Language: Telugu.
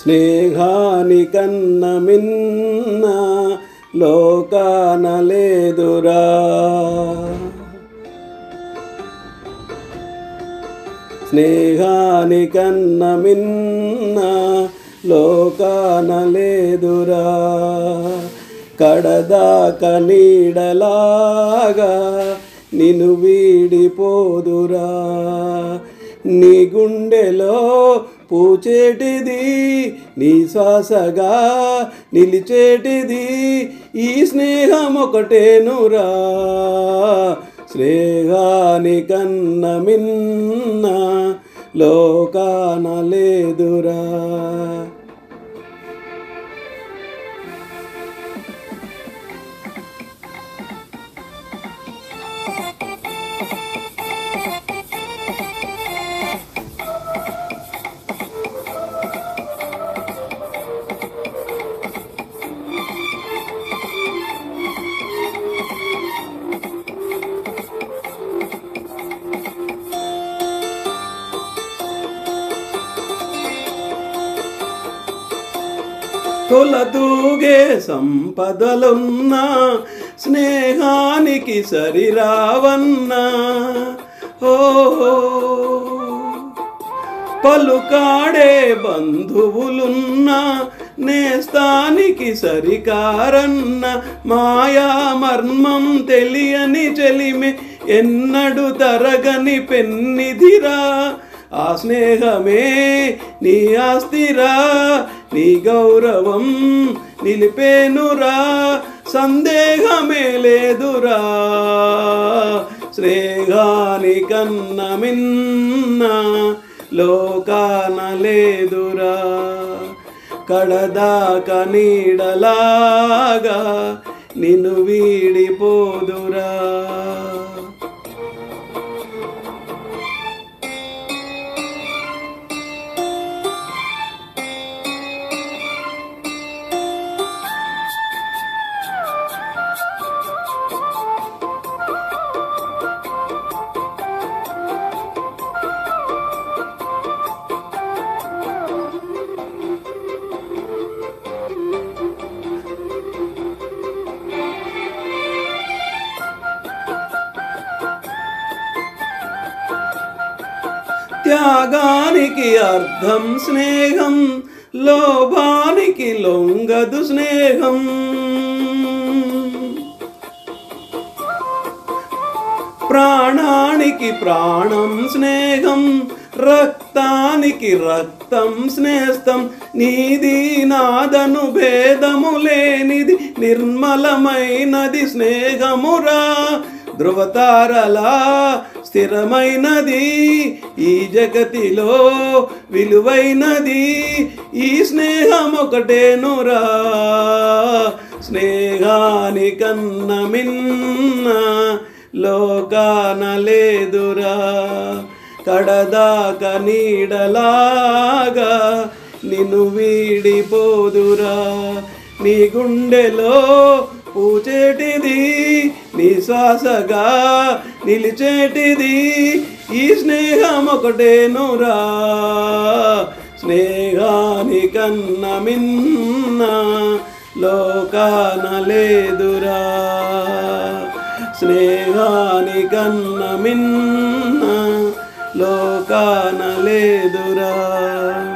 స్నేహాని కన్న మిన్న లోకాన లేదురా స్నేహాని కన్న మిన్న లోకాన లేదురా కడదాక నీడలాగా నిన్ను వీడిపోదురా నీ గుండెలో పూచేటిది నీ శ్వాసగా నిలిచేటిది ఈ స్నేహం ఒకటేనురా స్నేహాని కన్న మిన్న లోకాన లేదురా తొలతూగే సంపదలున్నా స్నేహానికి సరిరావన్నా ఓ పలుకాడే బంధువులున్నా నేస్తానికి సరికారన్న మాయా మర్మం తెలియని చెలిమి ఎన్నడు తరగని పెన్నిధిరా ఆ స్నేహమే నీ ఆస్తిరా నీ గౌరవం నిలిపేనురా సందేహమే లేదురా స్నేహాని కన్న మిన్న లోకాన లేదురా కడదాక నీడలాగా నిన్ను వీడిపోదురా త్యాగానికి అర్థం స్నేహం లోభానికి లొంగదు స్నేహం ప్రాణానికి ప్రాణం స్నేహం రక్తానికి రక్తం స్నేస్తం నీది నాదను భేదము లేనిది నిర్మలమైనది స్నేహమురా ధృవతారలా స్థిరమైనది ఈ జగతిలో విలువైనది ఈ స్నేహం ఒకటేనురా స్నేహాని కన్న మిన్న లోకాన లేదురా కడదాక నీడలాగా నిన్ను వీడిపోదురా నీ గుండెలో పూచేటిది నీ శ్వాసగా నిలిచేటిది ఈ స్నేహం ఒకటేనురా స్నేహాని కన్న మిన్న లోకాన లేదురా స్నేహాని కన్న మిన్న లోకాన లేదురా